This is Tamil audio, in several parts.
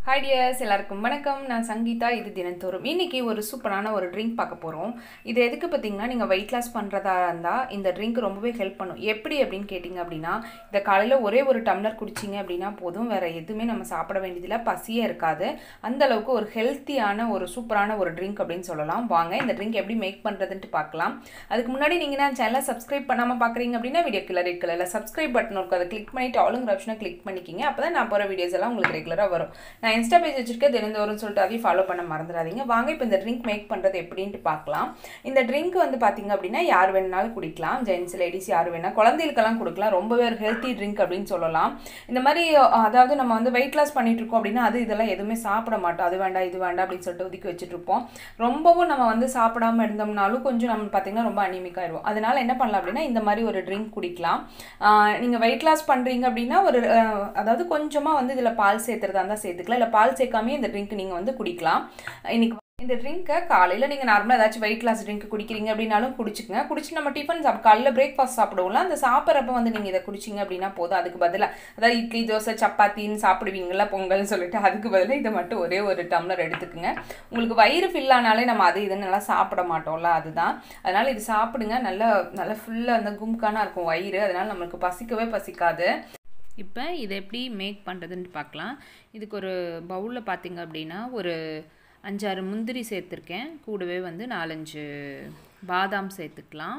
ஹாய் டியர்ஸ் எல்லாருக்கும் வணக்கம் நான் சங்கீதா இது தினந்தோறும் இன்னைக்கு ஒரு சூப்பரான ஒரு ட்ரிங்க் பார்க்க போகிறோம் இது எதுக்கு பார்த்தீங்கன்னா நீங்கள் வெயிட் லாஸ் பண்ணுறதா இருந்தால் இந்த ட்ரிங்க் ரொம்பவே ஹெல்ப் பண்ணும் எப்படி அப்படின்னு கேட்டிங்க அப்படின்னா இந்த காலையில் ஒரே ஒரு டம்ளர் குடிச்சிங்க அப்படின்னா போதும் வேறு எதுவுமே நம்ம சாப்பிட வேண்டியதில்லை பசியே இருக்காது அந்த அளவுக்கு ஒரு ஹெல்த்தியான ஒரு சூப்பரான ஒரு ட்ரிங்க் அப்படின்னு சொல்லலாம் வாங்க இந்த ட்ரிங்க் எப்படி மேக் பண்ணுறதுன்ட்டு பார்க்கலாம் அதுக்கு முன்னாடி நீங்கள் நான் சேனலை சப்ஸ்கிரைப் பண்ணாமல் பார்க்குறீங்க அப்படின்னா வீடியோ கீழே ரெட் கலரில் சப்ஸ்கிரைப் பட்டன் இருக்கும் அதை கிளிக் பண்ணிட்டு ஆளுங்கிற ஆப்ஷனை கிளிக் பண்ணிக்கிங்க அப்போ தான் நான் போகிற வீடியோஸ் எல்லாம் உங்களுக்கு ரெகுலராக வரும் நான் இன்ஸ்டா பேஜ் வச்சிருக்கேன் தினந்தோறும் சொல்லிட்டு அதையும் ஃபாலோ பண்ண மறந்துடாதீங்க வாங்க இப்போ இந்த ட்ரிங்க் மேக் பண்ணுறது எப்படின்ட்டு பார்க்கலாம் இந்த ட்ரிங்க் வந்து பார்த்தீங்க அப்படின்னா யார் வேணுனாலும் குடிக்கலாம் ஜென்ஸ் லேடிஸ் யார் வேணா குழந்தைகளுக்கெல்லாம் கொடுக்கலாம் ரொம்பவே ஒரு ஹெல்த்தி ட்ரிங்க் அப்படின்னு சொல்லலாம் இந்த மாதிரி அதாவது நம்ம வந்து வெயிட் லாஸ் பண்ணிட்டு இருக்கோம் அப்படின்னா அது இதெல்லாம் எதுவுமே சாப்பிட மாட்டோம் அது வேண்டாம் இது வேண்டாம் அப்படின்னு சொல்லிட்டு ஒதுக்கி வச்சுட்டு இருப்போம் ரொம்பவும் நம்ம வந்து சாப்பிடாம இருந்தோம்னாலும் கொஞ்சம் நம்ம பார்த்தீங்கன்னா ரொம்ப அனிமிக் ஆயிடுவோம் அதனால என்ன பண்ணலாம் அப்படின்னா இந்த மாதிரி ஒரு ட்ரிங்க் குடிக்கலாம் நீங்கள் வெயிட் லாஸ் பண்ணுறீங்க அப்படின்னா ஒரு அஹ், அதாவது கொஞ்சமாக வந்து இதில் பால் சேர்த்துறதா இருந்தால் சேர்த்துக்கலாம் இல்லை பால் சேர்க்காமே இந்த ட்ரிங்க் நீங்கள் வந்து குடிக்கலாம் இன்னைக்கு இந்த ட்ரிங்க்கை காலையில் நீங்கள் நார்மலாக ஏதாச்சும் வெயிட் லாஸ் ட்ரிங்க் குடிக்கிறீங்க அப்படின்னாலும் குடிச்சுக்கங்க குடிச்சு நம்ம டிஃபன் சாப்பிட காலையில் பிரேக்ஃபாஸ்ட் சாப்பிடுவோம்ல அந்த சாப்பிட்றப்ப வந்து நீங்கள் இதை குடிச்சிங்க அப்படின்னா போதும் அதுக்கு பதிலாக அதாவது இட்லி தோசை சப்பாத்தின்னு சாப்பிடுவீங்களா பொங்கல்னு சொல்லிட்டு அதுக்கு பதிலாக இதை மட்டும் ஒரே ஒரு டம்ளர் எடுத்துக்கோங்க உங்களுக்கு வயிறு ஃபில் ஆனாலே நம்ம அது இது நல்லா சாப்பிட மாட்டோம்ல அதுதான் அதனால் இது சாப்பிடுங்க நல்லா நல்லா ஃபுல்லாக அந்த கும்கானா இருக்கும் வயிறு அதனால் நம்மளுக்கு பசிக்கவே பசிக்காது இப்போ இதை எப்படி மேக் பண்ணுறதுன்னு பார்க்கலாம் இதுக்கு ஒரு பவுலில் பார்த்தீங்க அப்படின்னா ஒரு அஞ்சாறு முந்திரி சேர்த்துருக்கேன் கூடவே வந்து நாலஞ்சு பாதாம் சேர்த்துக்கலாம்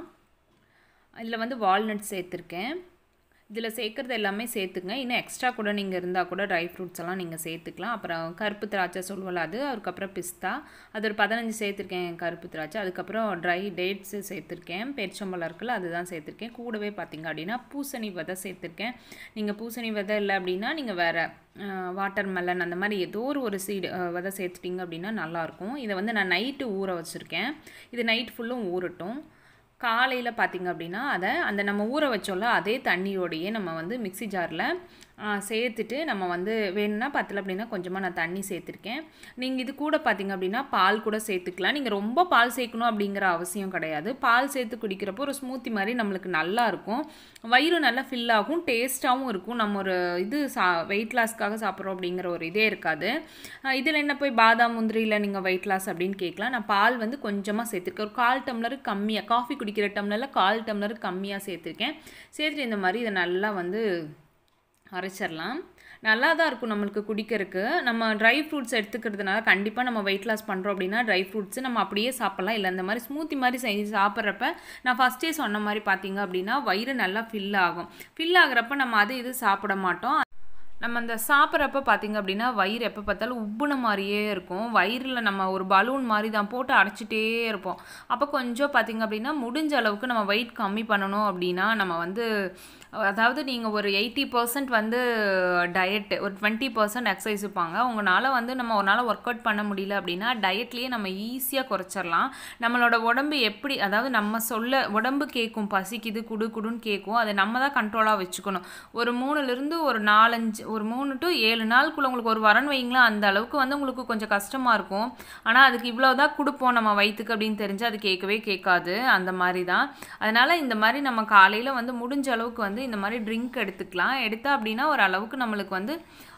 இதில் வந்து வால்நட் சேர்த்துருக்கேன் இதில் சேர்க்குறது எல்லாமே சேர்த்துங்க இன்னும் எக்ஸ்ட்ரா கூட நீங்கள் இருந்தால் கூட ட்ரை ஃப்ரூட்ஸ் எல்லாம் நீங்கள் சேர்த்துக்கலாம் அப்புறம் கருப்பு திராட்சை சொல்லுவல அது அதுக்கப்புறம் பிஸ்தா அது ஒரு பதினஞ்சு சேர்த்துருக்கேன் கருப்பு திராட்சை அதுக்கப்புறம் ட்ரை டேட்ஸு சேர்த்துருக்கேன் பெருச்சம்பழம் இருக்குல்ல அதுதான் சேர்த்துருக்கேன் கூடவே பார்த்தீங்க அப்படின்னா பூசணி விதை சேர்த்துருக்கேன் நீங்கள் பூசணி விதை இல்லை அப்படின்னா நீங்கள் வேறு வாட்டர் மெலன் அந்த மாதிரி ஏதோ ஒரு ஒரு சீடு விதை சேர்த்துட்டிங்க அப்படின்னா நல்லாயிருக்கும் இதை வந்து நான் நைட்டு ஊற வச்சுருக்கேன் இது நைட் ஃபுல்லும் ஊறட்டும் காலையில் பார்த்திங்க அப்படின்னா அதை அந்த நம்ம ஊற வச்சோம்ல அதே தண்ணியோடையே நம்ம வந்து மிக்ஸி ஜாரில் சேர்த்துட்டு நம்ம வந்து வேணும்னா பத்தல அப்படின்னா கொஞ்சமாக நான் தண்ணி சேர்த்துருக்கேன் நீங்கள் இது கூட பார்த்தீங்க அப்படின்னா பால் கூட சேர்த்துக்கலாம் நீங்கள் ரொம்ப பால் சேர்க்கணும் அப்படிங்கிற அவசியம் கிடையாது பால் சேர்த்து குடிக்கிறப்போ ஒரு ஸ்மூத்தி மாதிரி நம்மளுக்கு நல்லா இருக்கும் வயிறு நல்லா ஃபில் ஆகும் டேஸ்ட்டாகவும் இருக்கும் நம்ம ஒரு இது சா வெயிட் லாஸ்க்காக சாப்பிட்றோம் அப்படிங்கிற ஒரு இதே இருக்காது இதில் என்ன போய் பாதாம் முந்திரியில் நீங்கள் வெயிட் லாஸ் அப்படின்னு கேட்கலாம் நான் பால் வந்து கொஞ்சமாக சேர்த்துருக்கேன் ஒரு கால் டம்ளர் கம்மியாக காஃபி குடிக்கிற டம்ளரில் கால் டம்ளர் கம்மியாக சேர்த்துருக்கேன் சேர்த்துட்டு இந்த மாதிரி இதை நல்லா வந்து அரைச்சிடலாம் நல்லா தான் இருக்கும் நம்மளுக்கு குடிக்கிறதுக்கு நம்ம ட்ரை ஃப்ரூட்ஸ் எடுத்துக்கிறதுனால கண்டிப்பாக நம்ம வெயிட் லாஸ் பண்ணுறோம் அப்படின்னா ட்ரை ஃப்ரூட்ஸ் நம்ம அப்படியே சாப்பிட்லாம் இல்லை இந்த மாதிரி ஸ்மூத்தி மாதிரி செஞ்சு சாப்பிட்றப்ப நான் ஃபஸ்ட்டே சொன்ன மாதிரி பார்த்தீங்க அப்படின்னா வயிறு நல்லா ஃபில் ஆகும் ஃபில் ஆகுறப்ப நம்ம அது இது சாப்பிட மாட்டோம் நம்ம அந்த சாப்பிட்றப்ப பார்த்திங்க அப்படின்னா வயிறு எப்போ பார்த்தாலும் உப்புன மாதிரியே இருக்கும் வயிறில் நம்ம ஒரு பலூன் மாதிரி தான் போட்டு அடைச்சிட்டே இருப்போம் அப்போ கொஞ்சம் பார்த்திங்க அப்படின்னா முடிஞ்ச அளவுக்கு நம்ம வெயிட் கம்மி பண்ணணும் அப்படின்னா நம்ம வந்து அதாவது நீங்கள் ஒரு எயிட்டி பர்சன்ட் வந்து டயட்டு ஒரு டுவெண்ட்டி பர்சன்ட் எக்ஸசைஸ் இருப்பாங்க உங்களால் வந்து நம்ம ஒரு நாள் ஒர்க் அவுட் பண்ண முடியல அப்படின்னா டயட்லேயே நம்ம ஈஸியாக குறைச்சிடலாம் நம்மளோட உடம்பு எப்படி அதாவது நம்ம சொல்ல உடம்பு கேட்கும் பசிக்குது குடு குடுன்னு கேட்கும் அதை நம்ம தான் கண்ட்ரோலாக வச்சுக்கணும் ஒரு மூணுலேருந்து ஒரு நாலஞ்சு ஒரு மூணு டு ஏழு நாளுக்குள்ள உங்களுக்கு ஒரு வரன் வைங்களேன் அந்த அளவுக்கு வந்து உங்களுக்கு கொஞ்சம் கஷ்டமாக இருக்கும் ஆனால் அதுக்கு இவ்வளோ தான் கொடுப்போம் நம்ம வயிற்றுக்கு அப்படின்னு தெரிஞ்சு அது கேட்கவே கேட்காது அந்த மாதிரி தான் அதனால் இந்த மாதிரி நம்ம காலையில் வந்து முடிஞ்ச அளவுக்கு வந்து இந்த மாதிரி ட்ரிங்க் எடுத்துக்கலாம் எடுத்தா அப்படின்னா ஒரு அளவுக்கு நம்மளுக்கு வந்து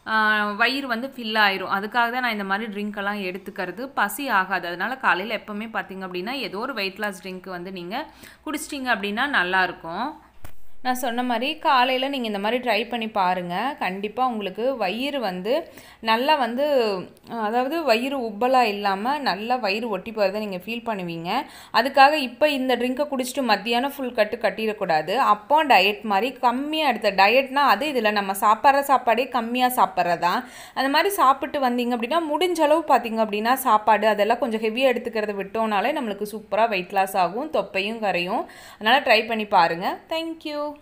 வயிறு வந்து ஃபில் ஆயிரும் அதுக்காக தான் நான் இந்த மாதிரி ட்ரிங்க் எல்லாம் எடுத்துக்கிறது பசி ஆகாது அதனால காலையில் எப்போவுமே பார்த்தீங்க அப்படின்னா ஏதோ ஒரு வெயிட் லாஸ் ட்ரிங்க் வந்து நீங்கள் குடிச்சிட்டிங்க அப்படின்னா நல்லாயிருக்கும் நான் சொன்ன மாதிரி காலையில் நீங்கள் இந்த மாதிரி ட்ரை பண்ணி பாருங்கள் கண்டிப்பாக உங்களுக்கு வயிறு வந்து நல்லா வந்து அதாவது வயிறு உப்பலாக இல்லாமல் நல்லா வயிறு ஒட்டி போகிறத நீங்கள் ஃபீல் பண்ணுவீங்க அதுக்காக இப்போ இந்த ட்ரிங்கை குடிச்சிட்டு மத்தியானம் ஃபுல் கட்டு கட்டிடக்கூடாது அப்போ டயட் மாதிரி கம்மியாக எடுத்த டயட்னா அது இதில் நம்ம சாப்பிட்ற சாப்பாடே கம்மியாக சாப்பிட்றதா அந்த மாதிரி சாப்பிட்டு வந்தீங்க அப்படின்னா முடிஞ்ச அளவு பார்த்தீங்க அப்படின்னா சாப்பாடு அதெல்லாம் கொஞ்சம் ஹெவியாக எடுத்துக்கிறத விட்டோம்னாலே நம்மளுக்கு சூப்பராக வெயிட் லாஸ் ஆகும் தொப்பையும் கரையும் அதனால் ட்ரை பண்ணி பாருங்கள் தேங்க்யூ